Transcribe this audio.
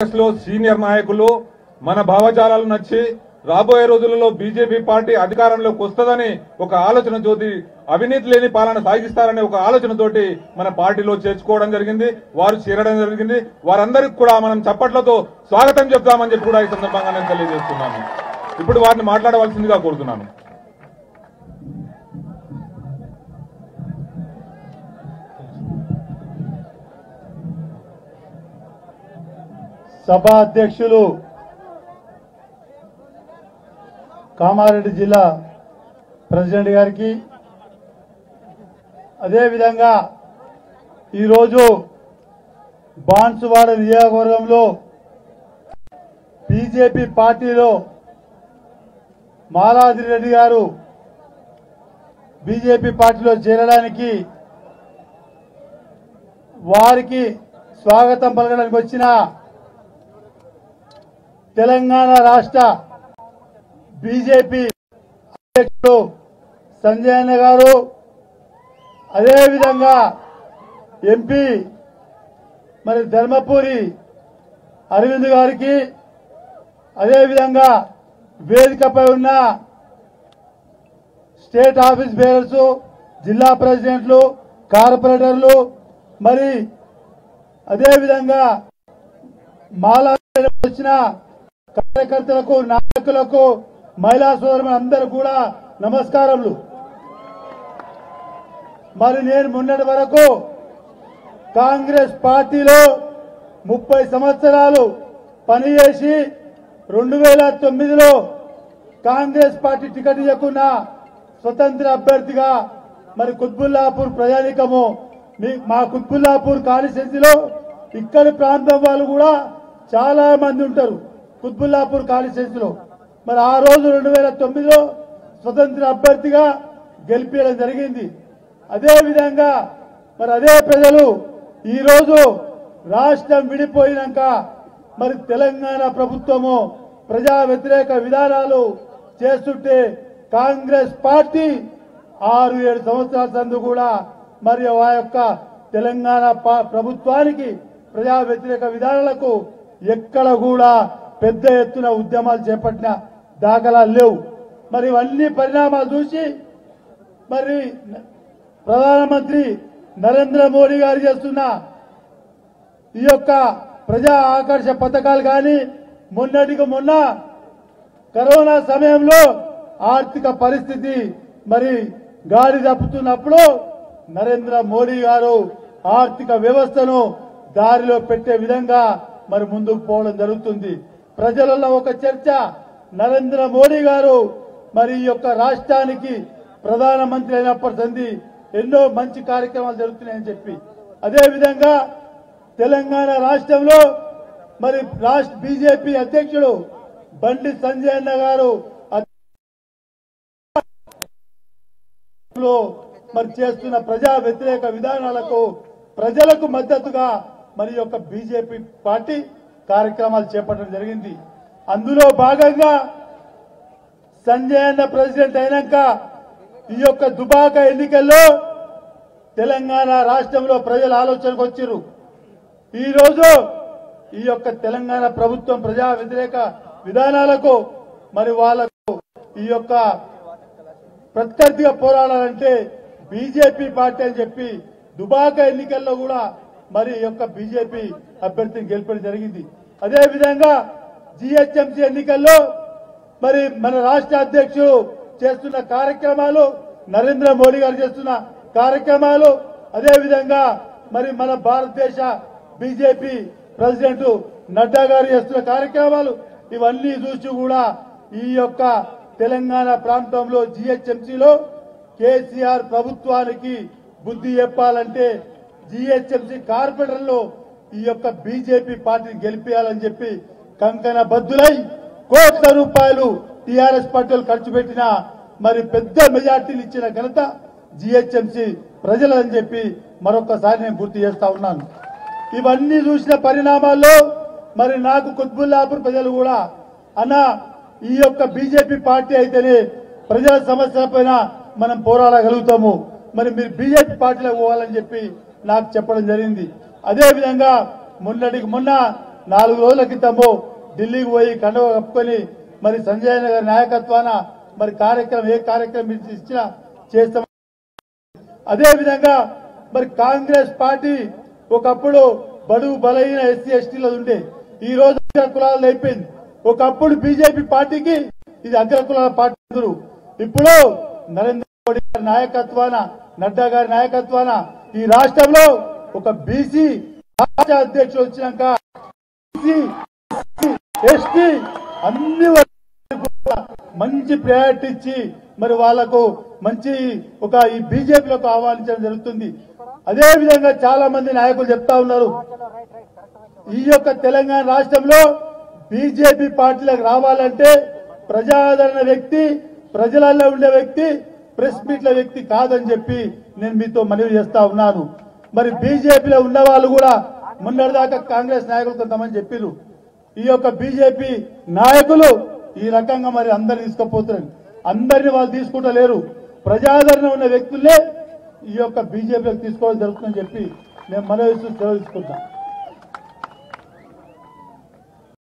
కాంగ్రెస్ లో సీనియర్ నాయకులు మన భావజాలాలు నచ్చి రాబోయే రోజులలో బీజేపీ పార్టీ అధికారంలోకి వస్తుందని ఒక ఆలోచన తోటి అవినీతి లేని పాలన సాగిస్తారనే ఒక ఆలోచనతోటి మన పార్టీలో చేర్చుకోవడం జరిగింది వారు చేరడం జరిగింది వారందరికి కూడా మనం చప్పట్లతో స్వాగతం చెప్తామని చెప్పి కూడా ఈ సందర్భంగా నేను తెలియజేస్తున్నాను ఇప్పుడు వారిని మాట్లాడవలసిందిగా కోరుతున్నాను సభా అధ్యక్షులు కామారెడ్డి జిల్లా ప్రెసిడెంట్ గారికి అదేవిధంగా ఈరోజు బాన్సువాడ నియోజకవర్గంలో బీజేపీ పార్టీలో మాలాది రెడ్డి గారు బీజేపీ పార్టీలో చేరడానికి వారికి స్వాగతం పలకడానికి వచ్చిన తెలంగాణ రాష్ట్ర బీజేపీ అధ్యక్షుడు సంజయ్ అన్న గారు అదేవిధంగా ఎంపీ మరి ధర్మపురి అరవింద్ గారికి అదేవిధంగా వేదికపై ఉన్న స్టేట్ ఆఫీస్ బేరర్స్ జిల్లా ప్రెసిడెంట్లు కార్పొరేటర్లు మరి అదేవిధంగా మాలా వచ్చిన కార్యకర్తలకు నాయకులకు మహిళా సోదరులు అందరూ కూడా నమస్కారములు మరి నేను మొన్నటి వరకు కాంగ్రెస్ పార్టీలో ముప్పై సంవత్సరాలు పనిచేసి రెండు వేల తొమ్మిదిలో కాంగ్రెస్ పార్టీ టికెట్ ఇవ్వకున్న స్వతంత్ర అభ్యర్థిగా మరి కుత్బుల్లాపూర్ ప్రజానికము మీ- మా కుత్బుల్లాపూర్ కాన్స్టిట్యున్సీలో ఇక్కడి ప్రాంతం వాళ్ళు కూడా చాలా మంది ఉంటారు కుత్బుల్లాపూర్ కాన్స్టిట్యున్సీలో మరి ఆ రోజు రెండు వేల తొమ్మిదిలో స్వతంత్ర అభ్యర్థిగా గెలిపించడం జరిగింది అదే విధంగా మరి అదే ప్రజలు ఈ రోజు రాష్ట్రం విడిపోయినాక మరి తెలంగాణ ప్రభుత్వము ప్రజా వ్యతిరేక విధానాలు చేస్తుంటే కాంగ్రెస్ పార్టీ ఆరు ఏడు సంవత్సరాల సందు కూడా మరి ఆ యొక్క తెలంగాణ పా- ప్రభుత్వానికి ప్రజా వ్యతిరేక విధానాలకు ఎక్కడ కూడా పెద్ద ఎత్తున ఉద్యమాలు చేపట్టిన దాఖలాలు లేవు మరి ఇవన్నీ పరిణామాలు చూసి మరి ప్రధానమంత్రి నరేంద్ర మోడీ గారు చేస్తున్న ఈ యొక్క ప్రజా ఆకర్ష పథకాలు కానీ మొన్నటికి మొన్న కరోనా సమయంలో ఆర్థిక పరిస్థితి మరి గాడి తప్పుతున్నప్పుడు నరేంద్ర మోడీ గారు ఆర్థిక వ్యవస్థను దారిలో పెట్టే విధంగా మరి ముందుకు పోవడం జరుగుతుంది ప్రజలలో ఒక చర్చ నరేంద్ర మోడీ గారు మరి ఈ యొక్క రాష్ట్రానికి ప్రధానమంత్రి అయినప్పటి సంది ఎన్నో మంచి కార్యక్రమాలు జరుగుతున్నాయని చెప్పి అదే విధంగా తెలంగాణ రాష్ట్రంలో మరి రాష్ట్ర బీజేపీ అధ్యక్షుడు బండి సంజయ్ అన్న గారు లో మరి చేస్తున్న ప్రజా వ్యతిరేక విధానాలకు ప్రజలకు మద్దతుగా మరి ఈ యొక్క బీజేపీ పార్టీ కార్యక్రమాలు చేపట్టడం జరిగింది అందులో భాగంగా సంజయ్ అన్న ప్రెసిడెంట్ అయినాక ఈ యొక్క దుబాక ఎన్నికల్లో తెలంగాణ రాష్ట్రంలో ప్రజల ఆలోచనకు వచ్చిర్రు ఈ రోజు ఈ యొక్క తెలంగాణ ప్రభుత్వం ప్రజా వ్యతిరేక విధానాలకు మరి వాళ్లకు ఈ యొక్క ప్రత్యర్థిగా పోరాడాలంటే బీజేపీ పార్టీ అని చెప్పి దుబాక ఎన్నికల్లో కూడా మరి ఈ యొక్క బీజేపీ అభ్యర్థిని గెలిపడం జరిగింది అదే విధంగా జీహెచ్ఎంసీ ఎన్నికల్లో మరి మన రాష్ట్ర అధ్యక్షుడు చేస్తున్న కార్యక్రమాలు నరేంద్ర మోడీ గారు చేస్తున్న కార్యక్రమాలు అదే విధంగా మరి మన భారతదేశ బీజేపీ ప్రెసిడెంట్ నడ్డా గారు చేస్తున్న కార్యక్రమాలు ఇవన్నీ చూసి కూడా ఈ యొక్క తెలంగాణ ప్రాంతంలో జీహెచ్ఎంసీలో కేసీఆర్ ప్రభుత్వానికి బుద్ధి చెప్పాలంటే జీహెచ్ఎంసీ కార్పొరేటర్లో ఈ యొక్క బీజేపీ పార్టీని గెలిపేయాలని చెప్పి కంకణ బద్దులై కోట్ల రూపాయలు టీఆర్ఎస్ పార్టీలు ఖర్చు పెట్టిన మరి పెద్ద మెజార్టీలు ఇచ్చిన ఘనత జీహెచ్ఎంసీ ప్రజలని చెప్పి మరొకసారి నేను గుర్తు చేస్తా ఉన్నాను ఇవన్నీ చూసిన పరిణామాల్లో మరి నాకు కుత్బుల్లాపూర్ ప్రజలు కూడా అన్న ఈ యొక్క బీజేపీ పార్టీ అయితేనే ప్రజల సమస్యల పైన మనం పోరాడగలుగుతాము మరి మీరు బీజేపీ పార్టీలో పోవాలని చెప్పి నాకు చెప్పడం జరిగింది అదే విధంగా మొన్నటికి మొన్న నాలుగు రోజుల క్రితము ఢిల్లీకి పోయి కండువ కప్పుకొని మరి సంజయ్ గారి నాయకత్వాన మరి కార్యక్రమం ఏ కార్యక్రమం ఇచ్చినా చేస్తాం అదే విధంగా మరి కాంగ్రెస్ పార్టీ ఒకప్పుడు బడుగు బలహీన ఎస్సీ ఎస్టీలో ఉండే ఈ రోజు అగ్ర కులాలు అయిపోయింది ఒకప్పుడు బీజేపీ పార్టీకి ఇది అగ్ర కులాల పార్టీ ఎదురు. ఇప్పుడు నరేంద్ర మోడీ గారి నాయకత్వాన నడ్డా గారి నాయకత్వాన ఈ రాష్ట్రంలో ఒక బీసీ రాష్ట్ర అధ్యక్షుడు వచ్చినాక బీసీ ఎస్టీ అన్ని వర్గాలకు కూడా మంచి ప్రయారిటీ ఇచ్చి మరి వాళ్లకు మంచి ఒక ఈ బీజేపీలకు ఆహ్వానించడం జరుగుతుంది అదే విధంగా చాలా మంది నాయకులు చెప్తా ఉన్నారు ఈ యొక్క తెలంగాణ రాష్ట్రంలో బీజేపీ పార్టీలకు రావాలంటే ప్రజాదరణ వ్యక్తి ప్రజలలో ఉండే వ్యక్తి ప్రెస్ మీట్ల వ్యక్తి కాదని చెప్పి నేను మీతో మనవి చేస్తా ఉన్నాను మరి బీజేపీలో ఉన్న వాళ్ళు కూడా మొన్నటిదాకా కాంగ్రెస్ నాయకులు కొంతమంది చెప్పారు ఈ యొక్క బీజేపీ నాయకులు ఈ రకంగా మరి అందరిని తీసుకుపోతున్నారు అందరిని వాళ్ళు తీసుకుంటలేరు ప్రజాదరణ ఉన్న వ్యక్తులే ఈ యొక్క బీజేపీలోకి తీసుకోవడం జరుగుతుందని చెప్పి నేను మనవి చేస్తూ సెలవు తీసుకుంటాను